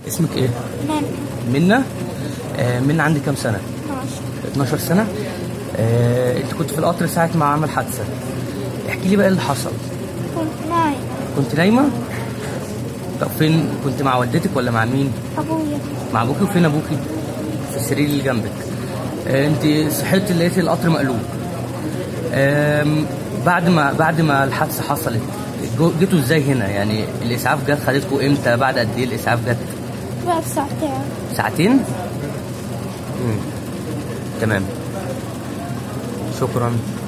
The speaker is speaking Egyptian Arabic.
اسمك ايه من منى آه منى عندك كام سنه 12 12 سنه آه انت كنت في القطر ساعه ما عمل حادثه احكي لي بقى إيه اللي حصل كنت نايم كنت نايمه طب فين كنت مع والدتك ولا مع مين أبويا مع ابوكي وفين ابوكي في السرير اللي جنبك آه انت صحيتي لقيتي القطر مقلوب آم، بعد ما بعد ما الحادثه حصلت جو- جيتوا ازاي هنا يعني الاسعاف جت خدتكم امتى بعد قد ايه الاسعاف جت بعد ساعتين ساعتين مم. تمام شكرا